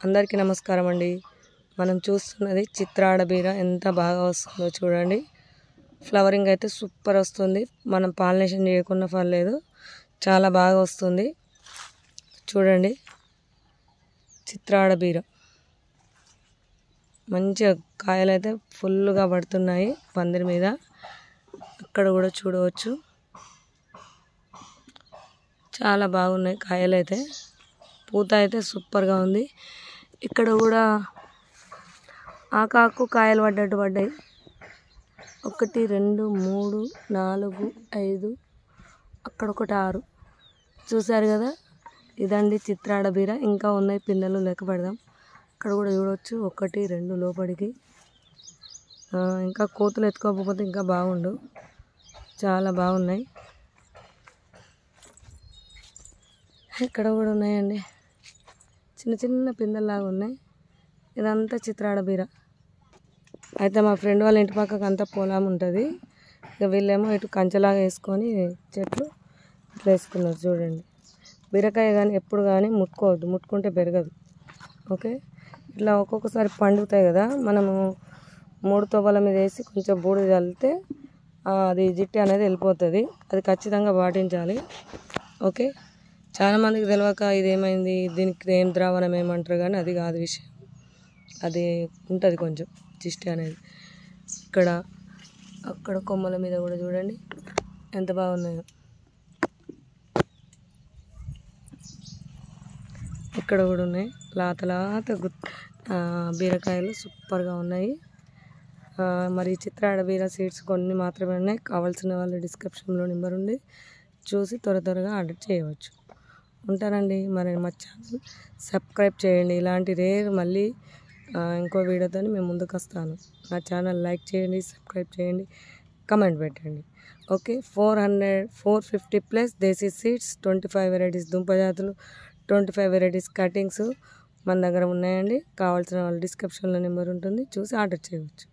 అందరికీ నమస్కారం అండి మనం చూస్తున్నది చిత్రాడ బీర ఎంత బాగా వస్తుందో చూడండి ఫ్లవరింగ్ అయితే సూపర్ వస్తుంది మనం పాలినేషన్ చేయకుండా పర్లేదు చాలా బాగా వస్తుంది చూడండి చిత్రాడ బీర మంచిగా కాయలు అయితే ఫుల్గా పడుతున్నాయి పందిరి మీద అక్కడ కూడా చూడవచ్చు చాలా బాగున్నాయి కాయలు అయితే పూత అయితే సూపర్గా ఉంది ఇక్కడ కూడా ఆకాకు కాయలు పడ్డట్టు పడ్డాయి ఒకటి రెండు మూడు నాలుగు ఐదు అక్కడ ఒకటి ఆరు చూశారు కదా ఇదండి చిత్రాడ బీర ఇంకా ఉన్నాయి పిన్నెలు లెక్క పెడదాం అక్కడ కూడా చూడవచ్చు ఒకటి రెండు లోపలికి ఆ, ఇంకా కోతులు ఎత్తుకోకపోతే ఇంకా బాగుండు చాలా బాగున్నాయి ఇక్కడ కూడా ఉన్నాయండి చిన్న చిన్న పిందెల్లాగా ఉన్నాయి ఇదంతా చిత్రాడ బీర అయితే మా ఫ్రెండ్ వాళ్ళ ఇంటి పక్కకు అంతా పొలం ఉంటుంది ఇక వీళ్ళేమో ఇటు కంచెలాగా వేసుకొని చెట్లు ఇట్లా వేసుకున్నారు చూడండి బీరకాయ కానీ ఎప్పుడు కానీ ముట్టుకోవద్దు ముట్టుకుంటే పెరగదు ఓకే ఇట్లా ఒక్కొక్కసారి పండుతాయి కదా మనము మూడు తోబల మీద వేసి కొంచెం బూడిద చల్లితే ఆ, అది జిట్టి అనేది వెళ్ళిపోతుంది అది ఖచ్చితంగా పాటించాలి ఓకే చాలా మందికి తెలియక ఇది ఏమైంది దీనికి ఏం ద్రావణం ఏమంటారు కానీ అది కాదు విషయం అది ఉంటుంది కొంచెం జిష్టి అనేది ఇక్కడ అక్కడ కొమ్మల మీద కూడా చూడండి ఎంత బాగున్నాయో ఇక్కడ కూడా ఉన్నాయి లాత లాత గుత్ ఆ, బీరకాయలు సూపర్గా ఉన్నాయి ఆ, మరి చిత్రాడ బీర సీడ్స్ కొన్ని మాత్రమే ఉన్నాయి కావాల్సిన వాళ్ళు డిస్క్రిప్షన్లో నెంబర్ ఉంది చూసి త్వర త్వరగా ఆర్డర్ చేయవచ్చు ఉంటానండి మరి మా ఛానల్ సబ్స్క్రైబ్ చేయండి ఇలాంటి రేర్ మళ్ళీ ఆ, ఇంకో వీడియోతో మేము ముందుకు వస్తాను నా ఛానల్ లైక్ చేయండి సబ్స్క్రైబ్ చేయండి కమెంట్ పెట్టండి okay four hundred four fifty plus desi seeds twenty five varieties దుంప జాతులు ట్వంటీ ఫైవ్ వెరైటీస్ కటింగ్స్ మన దగ్గర ఉన్నాయండి కావాల్సిన వాళ్ళ డిస్క్రిప్షన్లో నెంబర్ ఉంటుంది చూసి ఆర్డర్ చేయవచ్చు